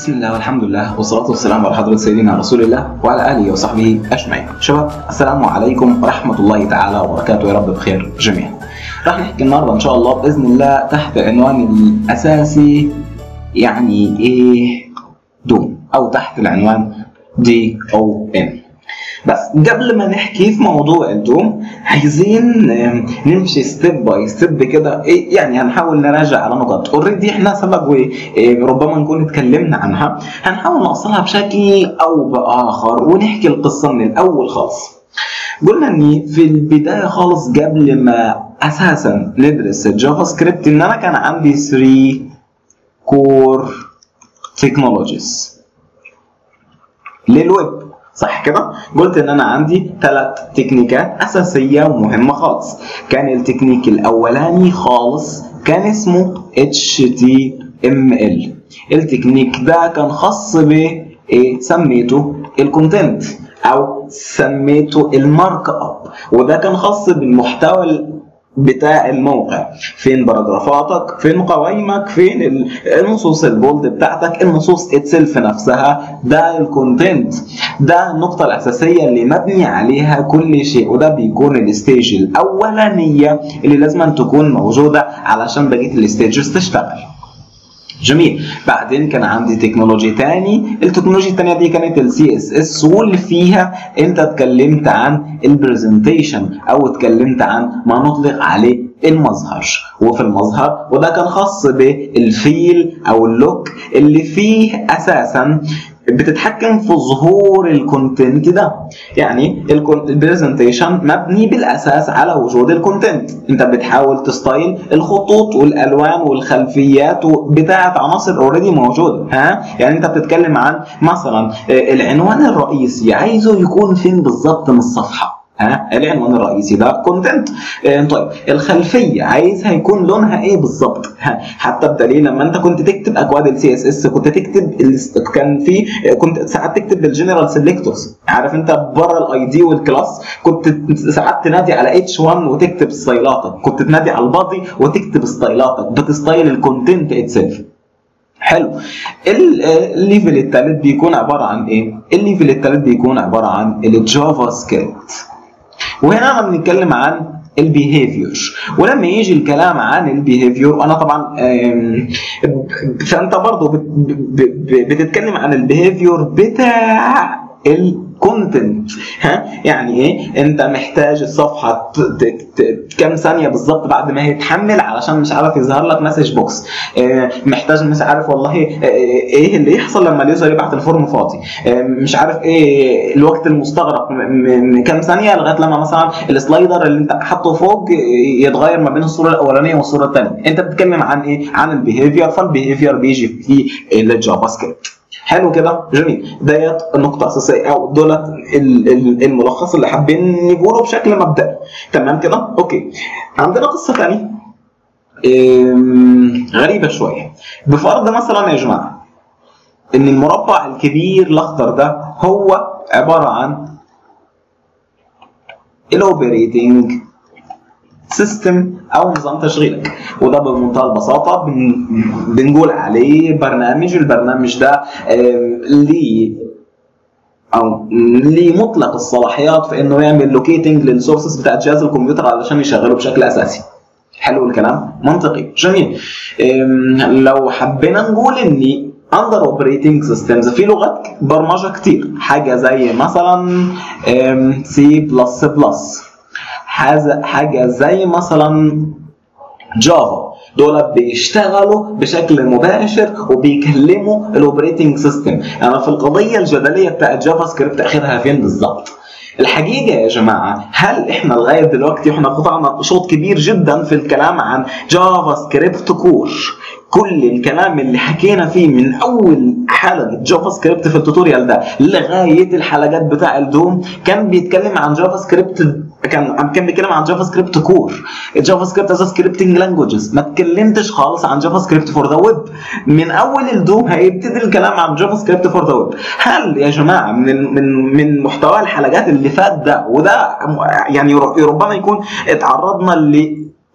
بسم الله والحمد لله والصلاة والسلام على حضرة سيدنا رسول الله وعلى آله وصحبه أجمعين شباب السلام عليكم ورحمة الله تعالى وبركاته يا رب بخير جميعا راح نحكي النهاردة إن شاء الله بإذن الله تحت عنوان الأساسي يعني إيه دوم أو تحت العنوان دي أو إن بس قبل ما نحكي في موضوع الدوم عايزين آم، نمشي ستيب باي ستيب كده إيه يعني هنحاول نراجع على نقط اوريدي احنا سبق وربما نكون اتكلمنا عنها هنحاول نوصلها بشكل او باخر ونحكي القصه من الاول خالص قلنا ان في البدايه خالص قبل ما اساسا ندرس الجافا سكريبت ان انا كان عندي 3 كور تكنولوجيز للويب صح كده؟ قلت ان انا عندي ثلاث تكنيكات اساسيه ومهمه خالص. كان التكنيك الاولاني خالص كان اسمه HTML. التكنيك ده كان خاص ب ايه؟ سميته الكونتنت او سميته المارك اب وده كان خاص بالمحتوى بتاع الموقع فين باراجرافاتك فين قوائمك فين ال- النصوص البولد بتاعتك النصوص اتسلف نفسها ده الكونتنت ده النقطة الأساسية اللي مبني عليها كل شيء وده بيكون الستيج الأولانية اللي لازم تكون موجودة علشان بقية الستيجز تشتغل جميل بعدين كان عندي تكنولوجي تاني التكنولوجيا التانية دي كانت السي اس اس واللي فيها انت اتكلمت عن البرزنتيشن او اتكلمت عن ما نطلق عليه المظهر وفي المظهر وده كان خاص بالفيل او اللوك اللي فيه اساسا بتتحكم في ظهور الكونتنت ده يعني البرزنتيشن مبني بالاساس على وجود الكونتنت انت بتحاول تستايل الخطوط والالوان والخلفيات بتاعه عناصر اوريدي موجوده ها يعني انت بتتكلم عن مثلا آه، العنوان الرئيسي عايزه يكون فين بالظبط من الصفحه ها العنوان الرئيسي ده كونتنت طيب الخلفيه عايزها يكون لونها ايه بالظبط ها حتى بدليل لما انت كنت تكتب اكواد السي اس اس كنت تكتب ال- كان في كنت ساعات تكتب بالجنرال سيلكتورز عارف انت بره الاي دي والكلاس كنت ساعات تنادي على اتش 1 وتكتب ستايلاتك كنت تنادي على البادي وتكتب ستايلاتك بتستايل الكونتنت اتسلف حلو ال- الليفل الثالث بيكون عباره عن ايه؟ الليفل الثالث بيكون عباره عن الجافا سكريبت وهنا انا بنتكلم عن البيهيفير ولما يجي الكلام عن البيهيفير وانا طبعا آم، فانت برضه بت- ب- ب- بتتكلم عن البيهيفير بتاع الكونتنت ها يعني ايه انت محتاج الصفحه ت- ت- ت- كام ثانيه بالظبط بعد ما هي تحمل علشان مش عارف يظهر لك مسج بوكس آه، محتاج مش عارف والله آه، ايه اللي يحصل لما اليوزر يبعت الفورم فاضي آه، مش عارف ايه الوقت المستغرق م- م- من كام ثانيه لغايه لما مثلا السلايدر اللي انت حاطه فوق يتغير ما بين الصوره الاولانيه والصوره الثانيه انت بتتكلم عن ايه عن البيهيفير فالبيهيفير بيجي في الجافا سكريبت حلو كده جميل ديت النقطة أساسية أو دولت ال- ال- الملخص اللي حابين نقوله بشكل مبدئي تمام كده أوكي عندنا قصة ثانية إم، غريبة شوية بفرض مثلا يا جماعة إن المربع الكبير الأخضر ده هو عبارة عن الأوبريتنج سيستم او نظام تشغيلك وده بمنتهى البساطه بن... بنقول عليه برنامج البرنامج ده آم، ليه او ليه مطلق الصلاحيات في انه يعمل لوكيتنج للسورسز بتاعت جهاز الكمبيوتر علشان يشغله بشكل اساسي حلو الكلام منطقي جميل آم، لو حبينا نقول ان اندر اوبريتنج سيستمز في لغات برمجه كتير حاجه زي مثلا سي بلس بلس حاجه حاجه زي مثلا جافا دول بيشتغلوا بشكل مباشر وبيكلموا الاوبريتنج سيستم انا في القضيه الجدليه بتاعت جافا سكريبت اخرها فين بالظبط الحقيقة يا جماعة هل احنا لغاية دلوقتي احنا قطعنا شوط كبير جدا في الكلام عن جافا سكريبت كور كل الكلام اللي حكينا فيه من اول حلقه جافا سكريبت في التوتوريال ده لغايه الحلقات بتاع الدوم كان بيتكلم عن جافا سكريبت كان كان بيتكلم عن جافا سكريبت كور جافا سكريبت از سكريبتنج لانجوجز ما اتكلمتش خالص عن جافا سكريبت فور ذا ويب من اول الدوم هيبتدي الكلام عن جافا سكريبت فور ذا ويب هل يا جماعه من من من محتوى الحلقات اللي فات ده وده يعني ربما يكون اتعرضنا ل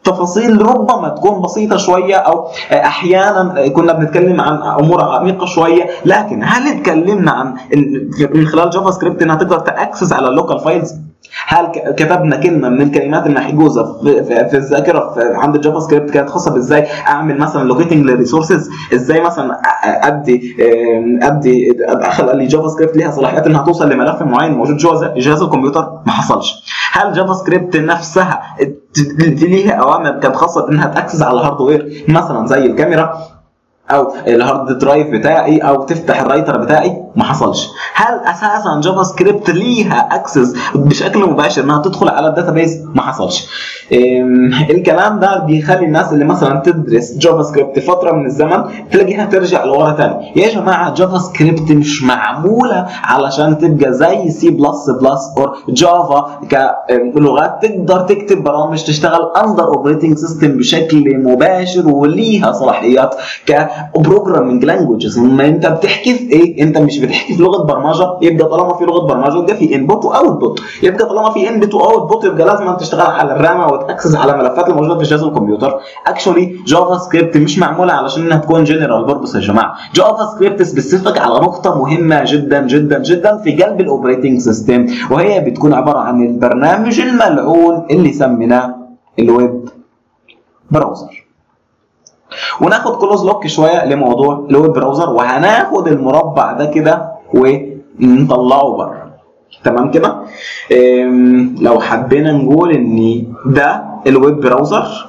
تفاصيل ربما تكون بسيطة شوية أو أحيانا كنا بنتكلم عن أمور عميقة شوية لكن هل تكلمنا عن من خلال جافا سكريبت إنها تقدر تأكسس على اللوكال فايلز؟ هل كتبنا كلمه من الكلمات المحجوزه في, في, في الذاكره في عند الجافا سكريبت كانت خاصه بازاي اعمل مثلا لوكيتنج للريسورسز ازاي مثلا ادي ادي ادخل لي جافا سكريبت ليها صلاحيات انها توصل لملف معين موجود جوه جهاز الكمبيوتر ما حصلش هل جافا سكريبت نفسها في ليها اوامر كانت خاصه انها تاكسس على الهاردوير مثلا زي الكاميرا او الهارد درايف بتاعي او تفتح الرايتر بتاعي ما حصلش هل اساسا جافا سكريبت ليها اكسس بشكل مباشر انها تدخل على الداتابيز ما حصلش الكلام ده بيخلي الناس اللي مثلا تدرس جافا سكريبت فتره من الزمن تلاقيها ترجع لورا تاني يا جماعه جافا سكريبت مش معموله علشان تبقى زي سي بلس بلس او جافا كلغات تقدر تكتب برامج تشتغل اندر اوبريتنج سيستم بشكل مباشر وليها صلاحيات كبروجرامينج لانجوجز اما انت بتحكي في ايه انت مش بتحكي في لغه برمجه يبقى طالما في لغه برمجه يبقى في انبوت واوتبوت يبقى طالما في انبوت واوتبوت يبقى لازم تشتغل على الرامه وتاكسس على الملفات الموجوده في جهاز الكمبيوتر اكشولي جافا سكريبت مش معموله علشان انها تكون جنرال بيربس يا جماعه جافا سكريبت سبيسيفيك على نقطه مهمه جدا جدا جدا في قلب الاوبريتنج سيستم وهي بتكون عباره عن البرنامج الملعون اللي سميناه الويب براوزر وناخد كلوز لوك شويه لموضوع الويب براوزر وهناخد المربع ده كده ونطلعه بره تمام كده لو حبينا نقول ان ده الويب براوزر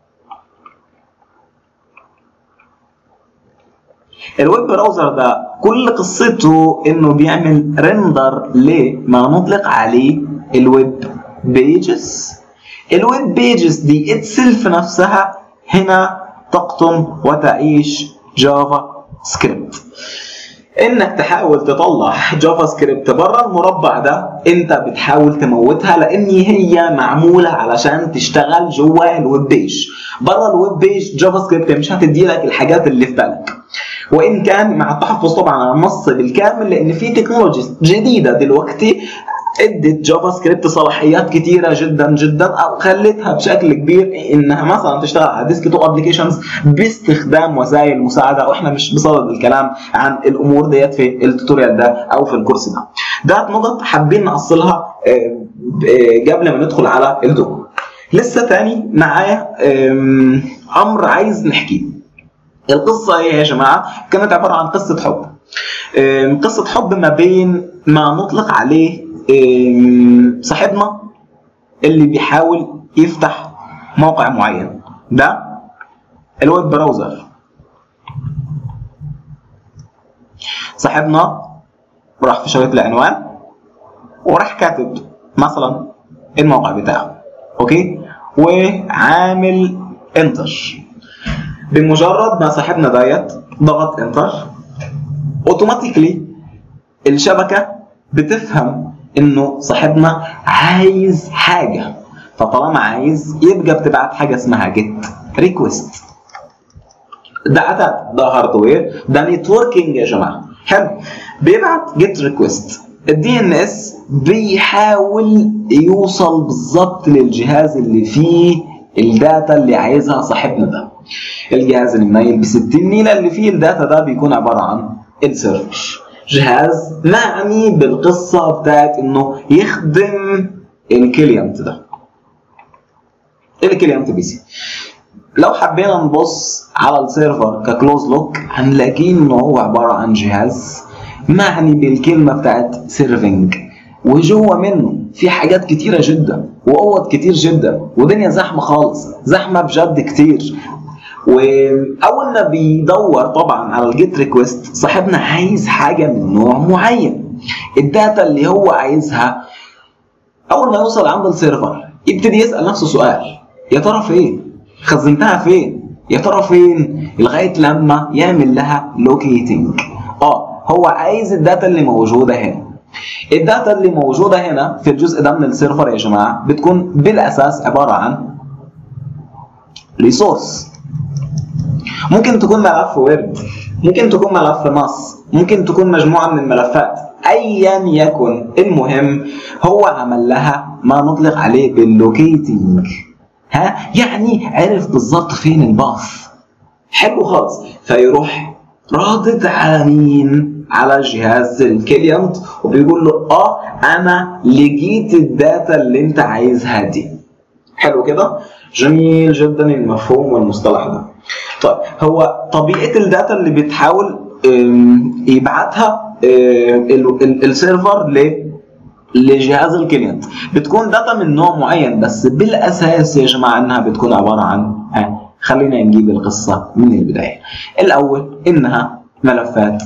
الويب براوزر ده كل قصته انه بيعمل ريندر لما نطلق عليه الويب بيجز الويب بيجز دي اتسلف نفسها هنا تقطن وتعيش جافا سكريبت انك تحاول تطلع جافا سكريبت بره المربع ده انت بتحاول تموتها لان هي معموله علشان تشتغل جوه الويب بيج بره الويب بيج جافا سكريبت مش هتدي لك الحاجات اللي في بالك وان كان مع التحفظ طبعا على النص بالكامل لان في تكنولوجيز جديده دلوقتي ادت جافا سكريبت صلاحيات كتيره جدا جدا او خلتها بشكل كبير انها مثلا تشتغل على ديسك توب ابلكيشنز باستخدام وسائل مساعده واحنا مش بصدد الكلام عن الامور ديت في التوتوريال ده او في الكورس ده. ده نقط حابين نأصلها قبل ما ندخل على الدوكو. لسه تاني معايا امر عايز نحكيه. القصه ايه يا جماعه؟ كانت عباره عن قصه حب. قصه حب ما بين ما نطلق عليه صاحبنا اللي بيحاول يفتح موقع معين ده الويب براوزر صاحبنا راح في شريط العنوان وراح كاتب مثلا الموقع بتاعه اوكي وعامل انتر بمجرد ما صاحبنا ديت ضغط انتر اوتوماتيكلي الشبكه بتفهم انه صاحبنا عايز حاجه فطالما عايز يبقى بتبعت حاجه اسمها جيت ريكويست ده عدد ده هاردوير ده نتوركينج يا جماعه حلو بيبعت جيت ريكويست الدي ان اس بيحاول يوصل بالظبط للجهاز اللي فيه الداتا اللي عايزها صاحبنا ده الجهاز اللي منيل ب 60 نيله اللي فيه الداتا ده بيكون عباره عن السيرفر جهاز معني بالقصه بتاعت انه يخدم الكلينت ده الكلينت بي سي لو حبينا نبص على السيرفر ككلوز لوك هنلاقيه انه هو عباره عن جهاز معني بالكلمه بتاعت سيرفنج وجوه منه في حاجات كتيره جدا واوض كتير جدا ودنيا زحمه خالص زحمه بجد كتير واول ما بيدور طبعا على الجيت ريكويست صاحبنا عايز حاجه من نوع معين الداتا اللي هو عايزها اول ما يوصل عند السيرفر يبتدي يسال نفسه سؤال يا ترى فين خزنتها فين يا ترى فين لغايه لما يعمل لها لوكيتنج اه هو عايز الداتا اللي موجوده هنا الداتا اللي موجوده هنا في الجزء ده من السيرفر يا جماعه بتكون بالاساس عباره عن ريسورس ممكن تكون ملف وورد ممكن تكون ملف نص ممكن تكون مجموعه من الملفات ايا يكن المهم هو عمل لها ما نطلق عليه باللوكيتنج ها يعني عرف بالظبط فين الباص حلو خالص فيروح رادد على مين على جهاز الكلينت وبيقول له اه انا لقيت الداتا اللي انت عايزها دي حلو كده جميل جدا المفهوم والمصطلح ده طيب هو طبيعه الداتا اللي بتحاول يبعتها السيرفر ل لجهاز الكلينت بتكون داتا من نوع معين بس بالاساس يا جماعه انها بتكون عباره عن خلينا نجيب القصه من البدايه الاول انها ملفات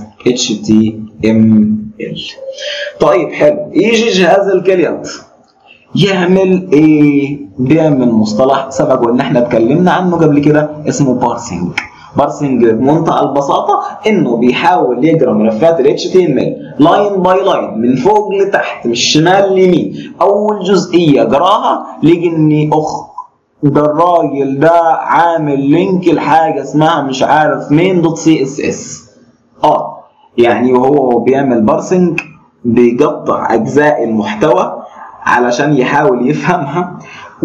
HTML طيب حلو يجي جهاز الكلينت يعمل ايه بيعمل مصطلح سبق وان احنا اتكلمنا عنه قبل كده اسمه بارسنج بارسنج بمنتهى البساطه انه بيحاول يقرا ملفات ال HTML لاين باي لاين من فوق لتحت من الشمال ليمين اول جزئيه قراها لقى اني اخ ده الراجل ده عامل لينك لحاجه اسمها مش عارف مين دوت سي اس اس اه يعني وهو بيعمل بارسنج بيقطع اجزاء المحتوى علشان يحاول يفهمها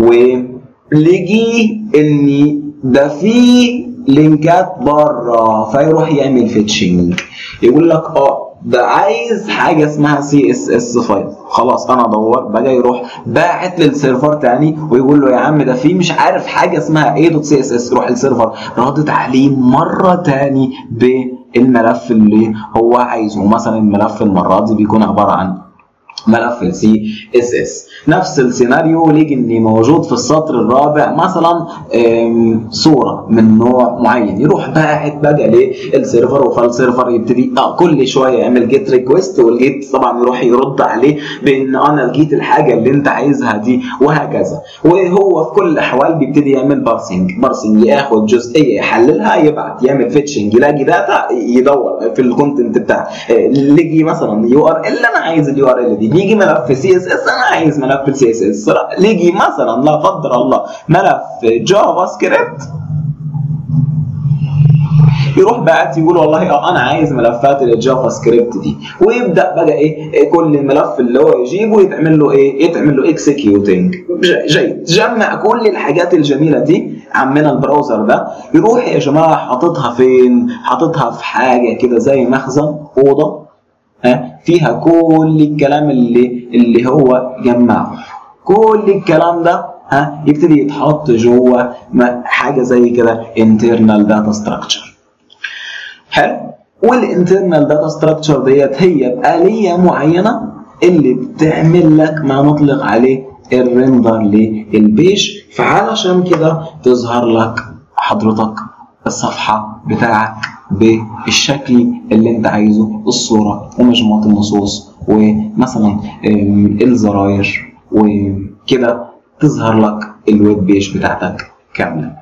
ولقي ان ده في لينكات بره فيروح يعمل فيتشنج يقول لك اه ده عايز حاجه اسمها سي اس اس فايل خلاص انا ادور بقى يروح باعت للسيرفر تاني ويقول له يا عم ده في مش عارف حاجه اسمها ايه دوت سي اس اس يروح السيرفر ردت عليه مره تاني بالملف اللي هو عايزه مثلا الملف المره دي بيكون عباره عن ملف سي اس اس نفس السيناريو لقي ان موجود في السطر الرابع مثلا صوره من نوع معين يروح باعت بقى للسيرفر فالسيرفر يبتدي اه كل شويه يعمل جيت ريكويست والجيت طبعا يروح يرد عليه بان انا لقيت الحاجه اللي انت عايزها دي وهكذا وهو في كل الاحوال بيبتدي يعمل بارسنج بارسنج ياخد جزئيه يحللها يبعت يعمل فيتشنج يلاقي داتا يدور في الكونتنت بتاعه لقي مثلا يو ار ال انا عايز اليو ار ال دي يجي ملف سي اس اس انا عايز ملف سي اس اس يجي مثلا لا قدر الله ملف جافا سكريبت يروح باعت يقول والله اه انا عايز ملفات الجافا سكريبت دي ويبدا بقى ايه كل ملف اللي هو يجيبه يتعمل له ايه يتعمل له اكسكيوتنج جيد جمع كل الحاجات الجميله دي عمنا البراوزر ده يروح يا جماعه حاططها فين حاططها في حاجه كده زي مخزن اوضه ها فيها كل الكلام اللي اللي هو جمعه كل الكلام ده ها يبتدي يتحط جوه حاجه زي كده internal data structure حلو والانترنال داتا ستراكشر ديت هي بآلية معينة اللي بتعمل لك ما نطلق عليه الريندر للبيج فعلشان كده تظهر لك حضرتك الصفحة بتاعك بالشكل اللي انت عايزه الصورة ومجموعة النصوص ومثلا الزراير وكده تظهر لك الويب بيج بتاعتك كاملة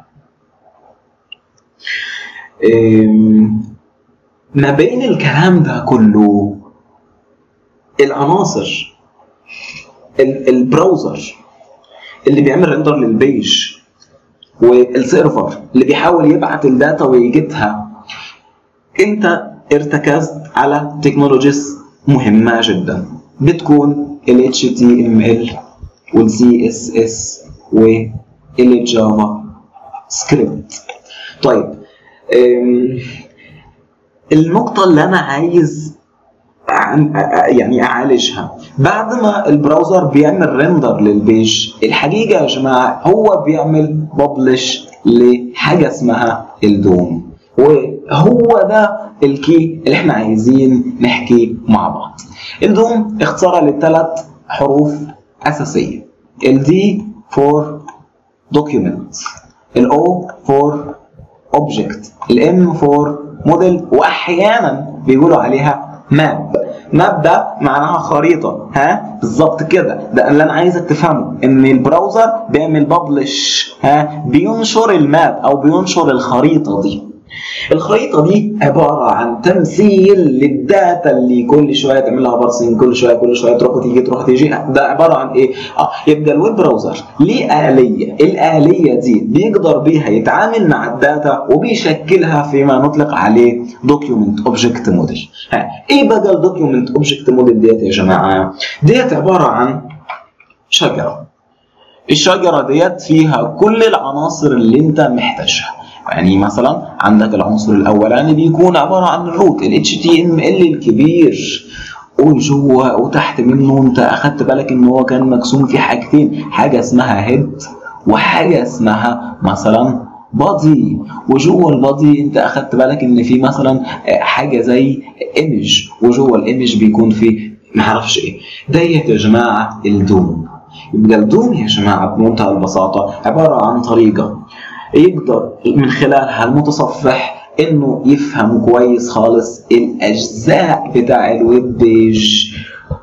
ما بين الكلام ده كله العناصر البراوزر اللي بيعمل ريندر للبيج والسيرفر اللي بيحاول يبعت الداتا ويجيبها انت ارتكزت على تكنولوجيز مهمة جدا بتكون ال HTML وال CSS والجافا سكريبت طيب النقطة اللي أنا عايز يعني أعالجها بعد ما البراوزر بيعمل ريندر للبيج الحقيقة يا جماعة هو بيعمل ببلش لحاجة اسمها الدوم وهو ده الكي اللي احنا عايزين نحكي مع بعض الدوم اختصارها لثلاث حروف أساسية الدي فور دوكيومنت الاو فور اوبجكت الام فور موديل واحيانا بيقولوا عليها ماب ماب ده معناها خريطه ها بالظبط كده ده اللي انا عايزك تفهمه ان البراوزر بيعمل ببلش ها بينشر الماب او بينشر الخريطه دي الخريطه دي عباره عن تمثيل للداتا اللي كل شويه تعمل لها بارسنج كل شويه كل شويه تروح وتيجي تروح وتيجي ده عباره عن ايه؟ اه يبقى الويب براوزر ليه اليه، الاليه دي بيقدر بيها يتعامل مع الداتا وبيشكلها فيما نطلق عليه دوكيومنت اوبجكت موديل. ها ايه بقى الدوكيومنت اوبجكت موديل ديت يا جماعه؟ ديت عباره عن شجره الشجره ديت فيها كل العناصر اللي انت محتاجها يعني مثلا عندك العنصر الاولاني بيكون عباره عن الروت ال HTML الكبير وجوه وتحت منه انت اخدت بالك ان هو كان مقسوم في حاجتين حاجه اسمها هيد وحاجه اسمها مثلا بادي وجوه البادي انت اخدت بالك ان في مثلا حاجه زي ايمج وجوه الايمج بيكون في معرفش ايه ديت يا جماعه الدوم يبقى الدوم يا جماعه بمنتهى البساطه عباره عن طريقه يقدر من خلالها المتصفح انه يفهم كويس خالص الاجزاء بتاع الويب بيج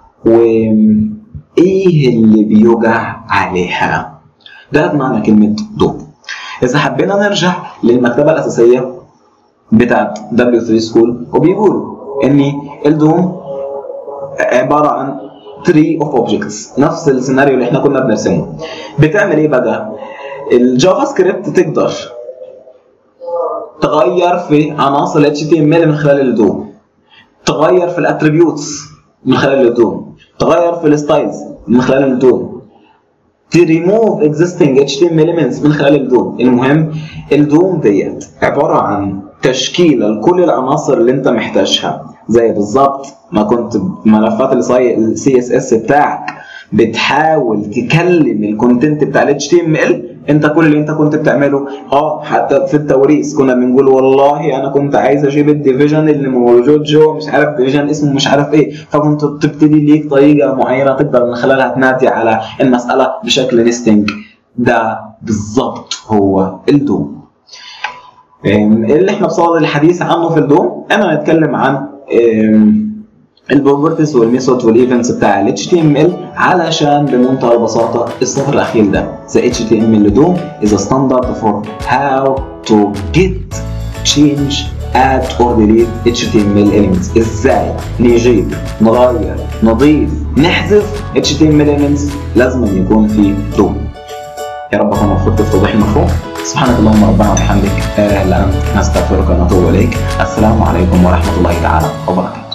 وايه اللي بيوجع عليها ده معنى كلمه دوم اذا حبينا نرجع للمكتبه الاساسيه بتاعت W3 سكول وبيقولوا ان الدوم عباره عن tree of objects نفس السيناريو اللي احنا كنا بنرسمه بتعمل ايه بقى الجافا سكريبت تقدر تغير في عناصر ال HTML من خلال الدوم تغير في الاتريبيوتس من خلال الدوم تغير في الستايلز من خلال الدوم تريموف existing HTML elements من خلال الدوم المهم الدوم ديت عبارة عن تشكيلة لكل العناصر اللي انت محتاجها زي بالظبط ما كنت ملفات السي اس اس بتاعك بتحاول تكلم الكونتنت بتاع ال HTML انت كل اللي انت كنت بتعمله اه حتى في التوريث كنا بنقول والله انا كنت عايز اجيب الديفيجن اللي موجود جوه مش عارف ديفيجن اسمه مش عارف ايه فكنت تبتدي ليك طريقه معينه تقدر من خلالها تنادي على المساله بشكل نستنج ده بالظبط هو الدوم اللي احنا بصدد الحديث عنه في الدوم انا هنتكلم عن البروبرتيز والميثود والايفنتس بتاع ال HTML علشان بمنتهى البساطه السطر الاخير ده the HTML DOM is a standard for how to get change add or delete HTML elements ازاي نجيب نغير نضيف نحذف HTML elements لازم يكون في DOM يا رب اكون وفقت في توضيح المفهوم سبحانك اللهم ربنا وبحمدك لا اله الا انت نستغفرك ونتوب اليك السلام عليكم ورحمه الله تعالى وبركاته